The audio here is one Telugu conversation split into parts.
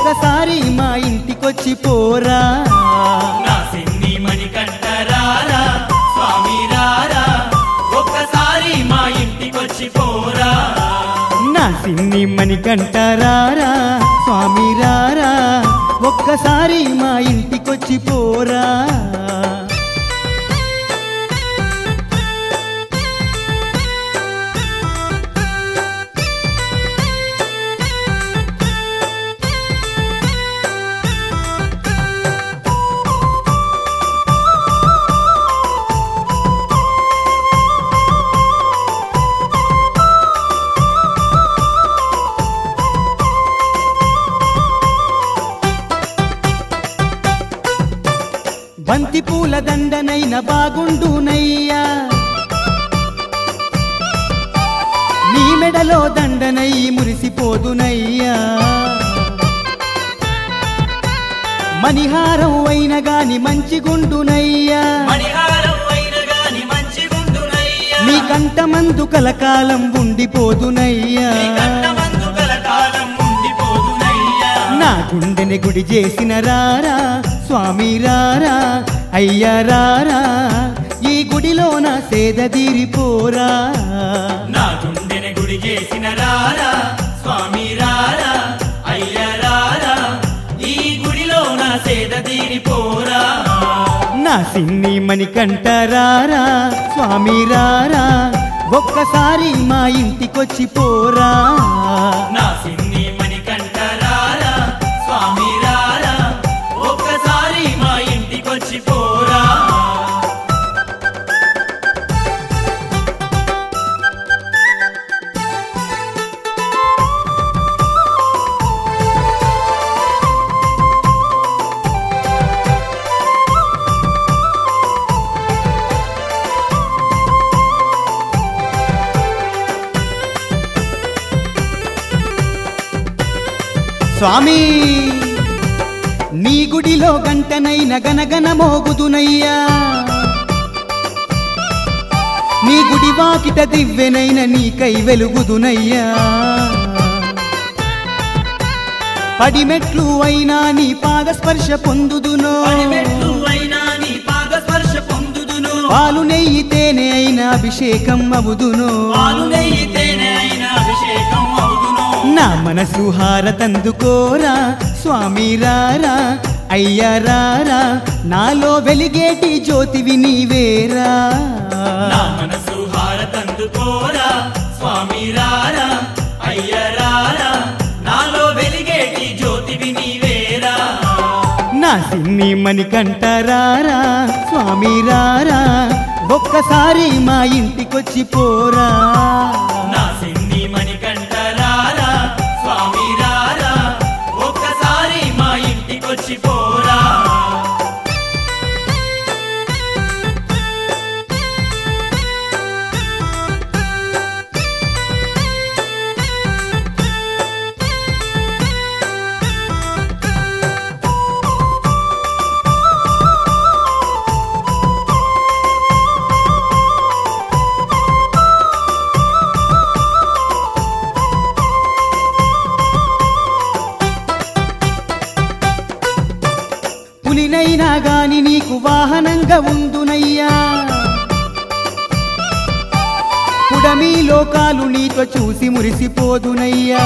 ఒక్కసారి మా ఇంటికొచ్చి పోరా నా సిన్ని మణికంఠరారా స్వామి రారా ఒక్కసారి మా ఇంటికొచ్చి పోరా నా సిన్ని మణికంఠరారా స్వామి రారా ఒక్కసారి మా ఇంటికొచ్చి పోరా బంతి పూల దండనైన బాగుండునయ్యా నీ మెడలో దండనై మురిసిపోదునయ్యా మణిహారం అయిన గాని మంచిగుండునయ్యా మణిహారం అయిన గాని మంచిగుండునయ్యా నీ కంటమందు కలకాలం ఉండిపోదునయ్యా నీ కంఠమందు కలకాలం ఉండిపోదునయ్యా నా గుండెని గుడి చేసిన రారా స్వామి రారా అయ్యా రారా ఈ గుడిలో నా సేద తీరిపోరా నా గుండెని గుడి చేసిన రారా స్వామి రారా అయ్య రారా ఈ గుడిలో నా సేద తీరిపోరా నా సిన్ని మణికంఠ రారా స్వామి రారా ఒక్కసారి మా ఇంటికొచ్చి పోరా నా సిన్ని మణికంఠ రారా స్వామి రారా ఒక్కసారి మా ఇంటికొచ్చి పోరా స్వామి నీ గుడిలో గంటనైన గనగన మోగుదునయ్యా నీ గుడి వాకిట దివ్వెనైన నీకై వెలుగుదునయ్యా పడిమెట్లు అయినా నీ పాదస్పర్శ పొందుదునో పడిమెట్లు అయినా నీ పాద స్పర్శ పొందుదును పాలు నెయ్యి తేనె అయిన అభిషేకం అవుదును పాలు నెయ్యి తేనె అయిన అభిషేకం అవుదును నా మనసు హారతందుకోరా స్వామి రారా అయ్యా రారా నాలో వెలిగేటి జ్యోతివి నీవేరా నా మనసు హారతందుకోరా స్వామి రారా అయ్య రారా నాలో వెలిగేటి జ్యోతివి నీవేరా నా సిన్ని మణికంఠ రారా స్వామి రారా ఒక్కసారి మా ఇంటికొచ్చి పోరా నా సిన్ని మణికంఠ రారా స్వామి రారా ఒక్కసారి మా ఇంటికొచ్చి పోరా పులినైనా గాని నీకు వాహనంగా ఉందునయ్యా పుడమి లోకాలు నీతో చూసి మురిసిపోదునయ్యా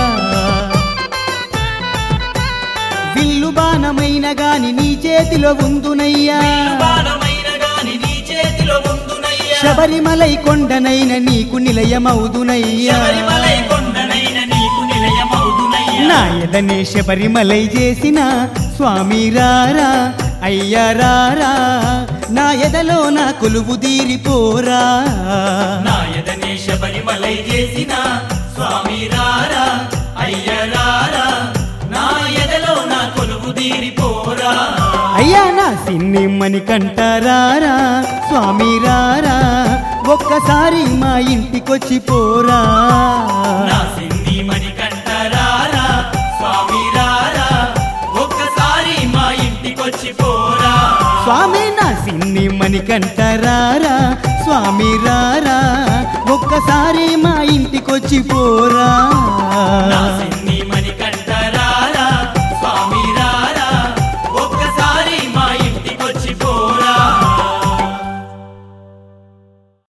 విల్లు బాణమైన గాని నీ చేతిలో ఉందునయ్యా బాణమైన గాని నీ చేతిలో ఉందునయ్యా శబరిమలై కొండనైన నీకు నిలయమవుదునయ్యా శబరిమలై కొండనైన నీకు నిలయమవుదునయ్యా నా ఎదనే శబరిమలై చేసిన స్వామి రారా అయ్యా రారా నా ఎదలో నా కొలువు తీరిపోరా నా ఎదనే శబరిమలై చేసిన స్వామి రారా అయ్య రారా నా ఎదలో నా కొలువు తీరిపోరా అయ్యా నా సిన్ని మణికంఠ రారా స్వామి రారా ఒక్కసారి మా ఇంటికొచ్చి పోరా నా సిన్ని మణికంఠ రారా స్వామి రారా ఒక్కసారి మా ఇంటికొచ్చి పోరా స్వామి నా సిన్ని మణికంఠ రారా స్వామి రారా ఒక్కసారి మా ఇంటికొచ్చి పోరా నా